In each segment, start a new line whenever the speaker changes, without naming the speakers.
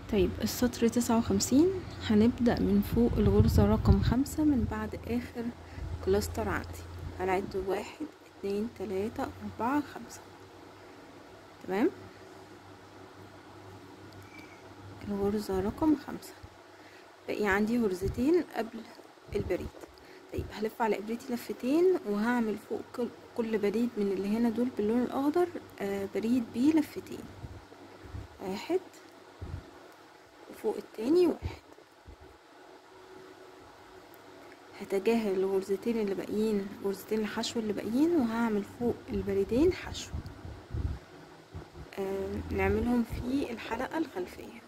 طيب السطر تسعة وخمسين هنبدأ من فوق الغرزة رقم خمسة من بعد آخر كلاستر عندي هنعد واحد اتنين تلاتة أربعة خمسة تمام الغرزة رقم خمسة بقي عندي غرزتين قبل البريد طيب هلف على ابرتي لفتين وهعمل فوق كل, كل بريد من اللي هنا دول باللون الاخضر آه بريد بيه لفتين واحد وفوق التاني واحد هتجاهل الغرزتين اللي باقيين غرزتين الحشو اللي باقيين وهعمل فوق البريدين حشو آه نعملهم في الحلقة الخلفية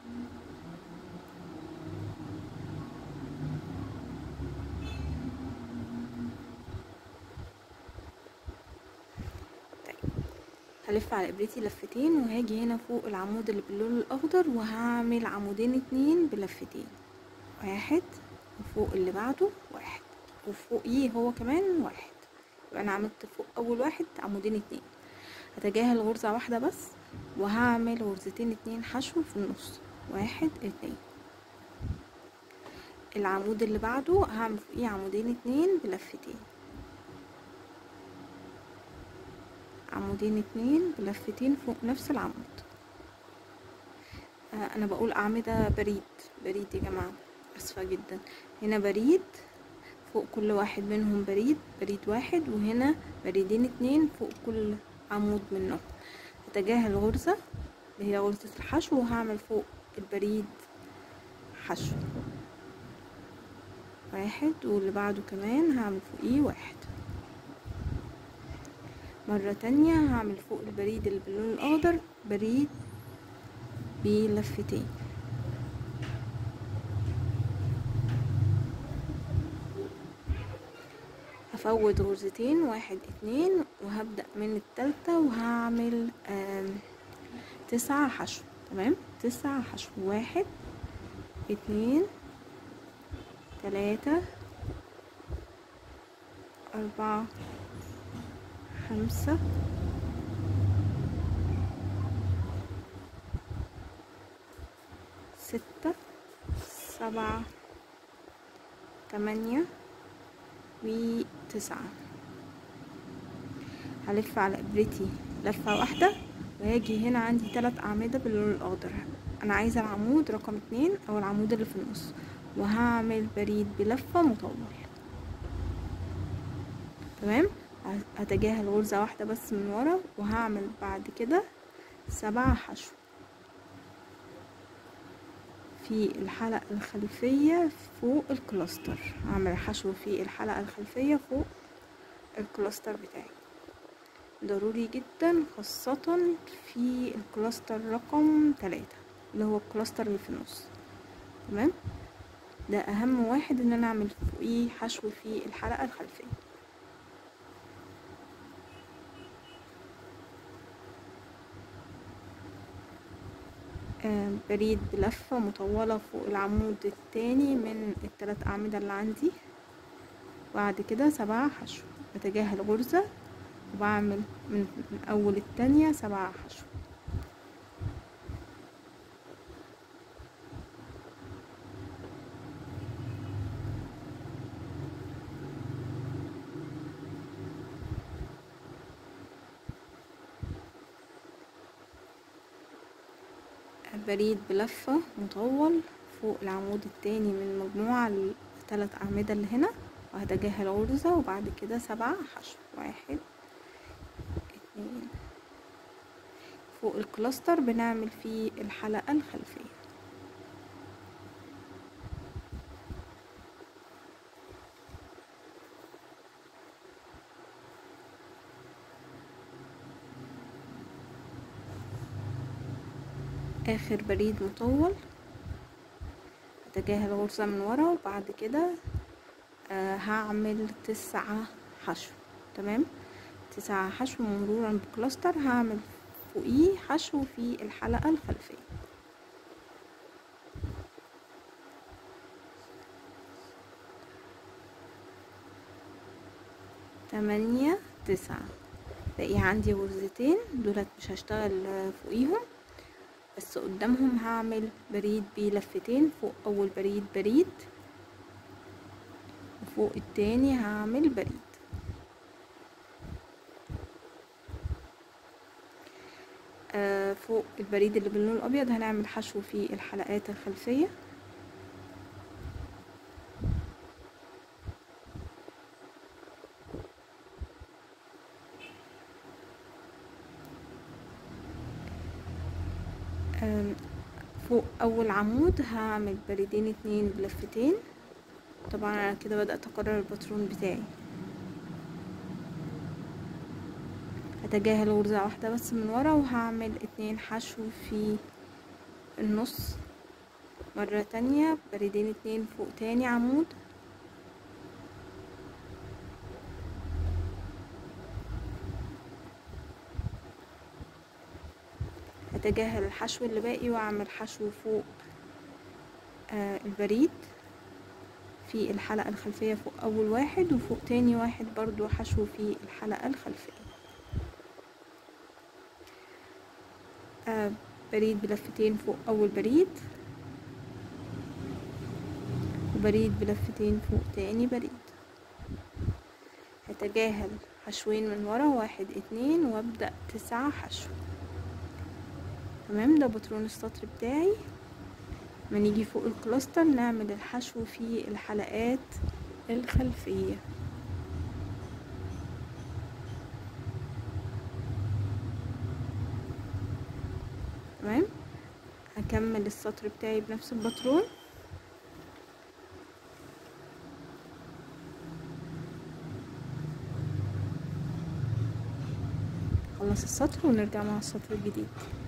هلف على ابرتي لفتين وهاجي هنا فوق العمود اللي باللون الاخضر وهعمل عمودين اتنين بلفتين واحد وفوق اللي بعده واحد وفوقيه هو كمان واحد يبقى انا عملت فوق اول واحد عمودين اتنين هتجاهل غرزة واحدة بس وهعمل غرزتين اتنين حشو في النص واحد اتنين العمود اللي بعده هعمل فوقيه عمودين اتنين بلفتين عمودين اتنين بلفتين فوق نفس العمود آه انا بقول اعمدة بريد بريد يا جماعة اسفة جدا هنا بريد فوق كل واحد منهم بريد بريد واحد وهنا بريدين اتنين فوق كل عمود منهم هتجاهل غرزة اللي هي غرزة الحشو وهعمل فوق البريد حشو واحد واللي بعده كمان هعمل فوقيه واحد مرة تانية هعمل فوق البريد اللي باللون الأخضر بريد بلفتين هفوت غرزتين واحد اتنين وهبدأ من التالتة وهعمل تسعة حشو تمام تسعة حشو واحد اتنين تلاتة أربعة خمسة ستة سبعة تمانية وتسعة هلف على ابرتي لفة واحدة وهاجي هنا عندي تلات أعمدة باللون الأخضر أنا عايزة العمود رقم اتنين أو العمود اللي في النص وهعمل بريد بلفة مطول تمام هتجاهل غرزة واحدة بس من ورا وهعمل بعد كده سبعة حشو في الحلقة الخلفية فوق الكلاستر هعمل حشو في الحلقة الخلفية فوق الكلاستر بتاعي ضروري جدا خاصة في الكلاستر رقم تلاتة اللي هو الكلاستر اللي في النص تمام ده اهم واحد ان انا اعمل فوقيه حشو في الحلقة الخلفية بريد بلفة مطولة فوق العمود التاني من التلات أعمدة اللي عندي بعد كده سبعة حشو بتجاهل غرزة وبعمل من أول التانية سبعة حشو بريد بلفة مطول فوق العمود التاني من مجموعة التلات أعمدة اللي هنا وهتجاهل غرزة وبعد كده سبعة حشو واحد اتنين فوق الكلاستر بنعمل فيه الحلقة الخلفية اخر بريد مطول هتجاهل غرزة من ورا وبعد كده آه هعمل تسعة حشو تمام تسعة حشو مرورا بكلاستر هعمل فوقيه حشو في الحلقة الخلفية تمانية تسعة باقي عندي غرزتين دولت مش هشتغل فوقيهم بس قدامهم هعمل بريد بلفتين فوق اول بريد بريد وفوق التاني هعمل بريد آه فوق البريد اللي باللون الابيض هنعمل حشو في الحلقات الخلفيه آم، فوق اول عمود هعمل بريدين اتنين بلفتين طبعا انا كده بدأت اكرر الباترون بتاعي هتجاهل غرزة واحدة بس من ورا وهعمل اتنين حشو في النص مرة تانية بريدين اتنين فوق تاني عمود هتجاهل الحشو اللي باقي واعمل حشو فوق آه البريد في الحلقة الخلفية فوق أول واحد وفوق تاني واحد برضو حشو في الحلقة الخلفية آه بريد بلفتين فوق أول بريد وبريد بلفتين فوق تاني بريد هتجاهل حشوين من ورا واحد اتنين وابدأ تسعة حشو تمام ده بطرون السطر بتاعي ما نيجي فوق الكلاستر نعمل الحشو في الحلقات الخلفية تمام هكمل السطر بتاعي بنفس البطرون خلص السطر ونرجع مع السطر الجديد